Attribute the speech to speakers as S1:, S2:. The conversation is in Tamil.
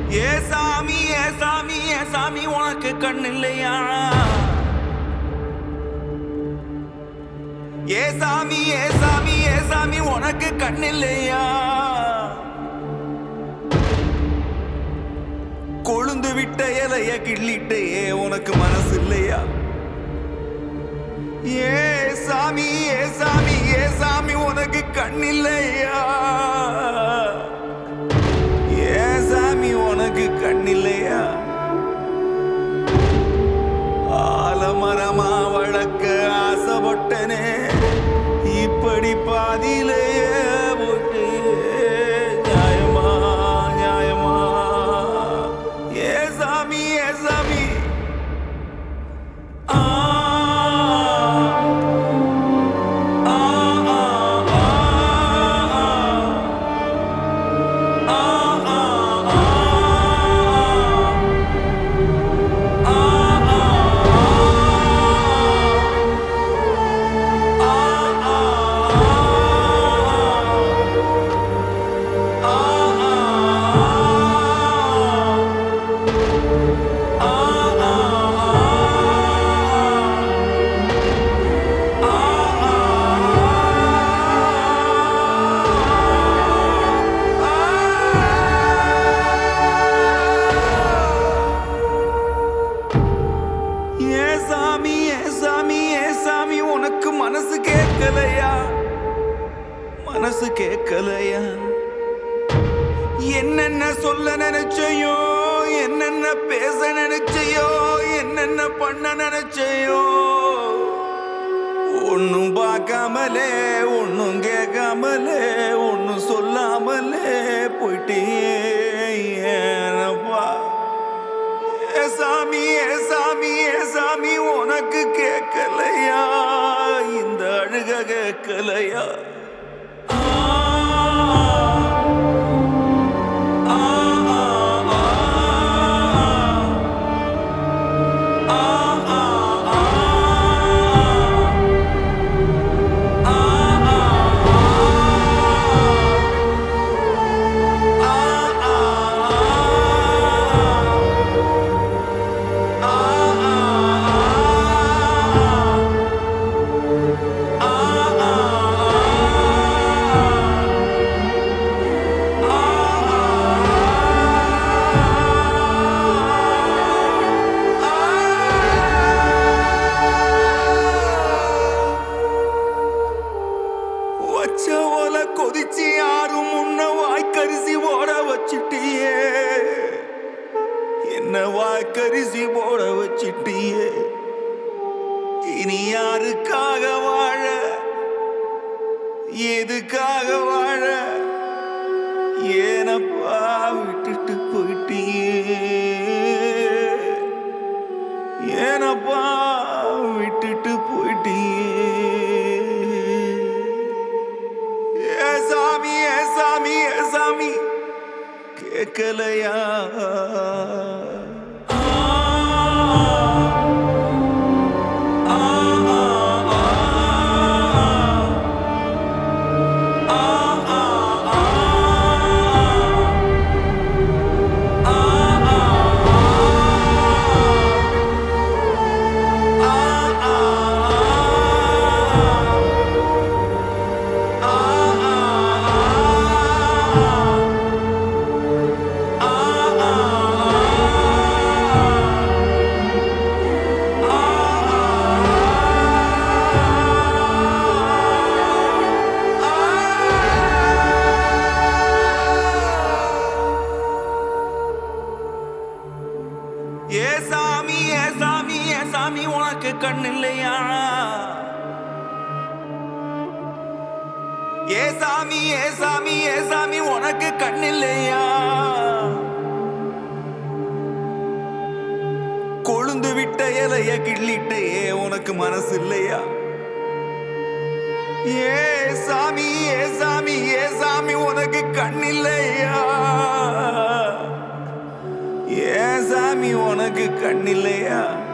S1: ஏ சாமி ஏ சாமி ஏ சாமி உனக்கு கண் இல்லையா ஏ சாமி ஏ சாமி ஏ சாமி உனக்கு கண் இல்லையா கொழுந்து விட்ட இலைய கிள்ளிட்டே உனக்கு மனசு இல்லையா ஏ சாமி ஏ சாமி ஏ சாமி உனக்கு கண் இல்லையா ஏ சாமி உனக்கு கண் இல்லையா ஆலமரமா வளர்க்க ஆசைப்பட்டனே இப்படி பாதியிலேயே போட்டு நியாயமா நியாயமா ஏ சாமி ஏ சாமி ஆ ஆ ஆ ஆ ஆ ஆ ஏ சாமி ஏ சாமி ஏ சாமி உனக்கு மனசு கேட்கலையா மனசு கேட்கலையா என்னென்ன சொல்ல நினைச்சையோ என்னென்ன பேச நினைச்சையோ என்னென்ன பண்ண நினைச்சையோ ஒன்னும் பார்க்காமலே ஒன்னும் கேட்காமலே ஒன்னும் சொல்லாமலே போயிட்டே ஏனப்பா ஏ சாமி ஏ சாமி ஏ சாமி உனக்கு கேட்கலையா இந்த அழுக கேட்கலையா ஆ, ஆ, ஆ, ஆ, ஆ, ஆ, வச்ச ஓல கொதிச்சு யாரும் முன்ன வாய்க்கரிசி ஓட வச்சிட்டியே என்ன வாய்க்கரிசி போட வச்சிட்டியே இனி யாருக்காக வாழ எதுக்காக வாழ ஏனப்பா விட்டுட்டு போயிட்டியே ஏனப்பா விட்டுட்டு போயிட்டியே ஏ சாமி ஏ சாமி ஏ சாமி கேட்கலையா ஏ சாமி ஏ சாமி ஏ சாமி உனக்கு கண் இல்லையா ஏ சாமி ஏ சாமி ஏ சாமி உனக்கு கண் இல்லையா கொழுந்து விட்ட இலைய கிள்ளிட்டே உனக்கு மனசு இல்லையா ஏ சாமி ஏ சாமி ஏ சாமி உனக்கு கண் இல்லையா ஏ சாமி உனக்கு கண் இல்லையா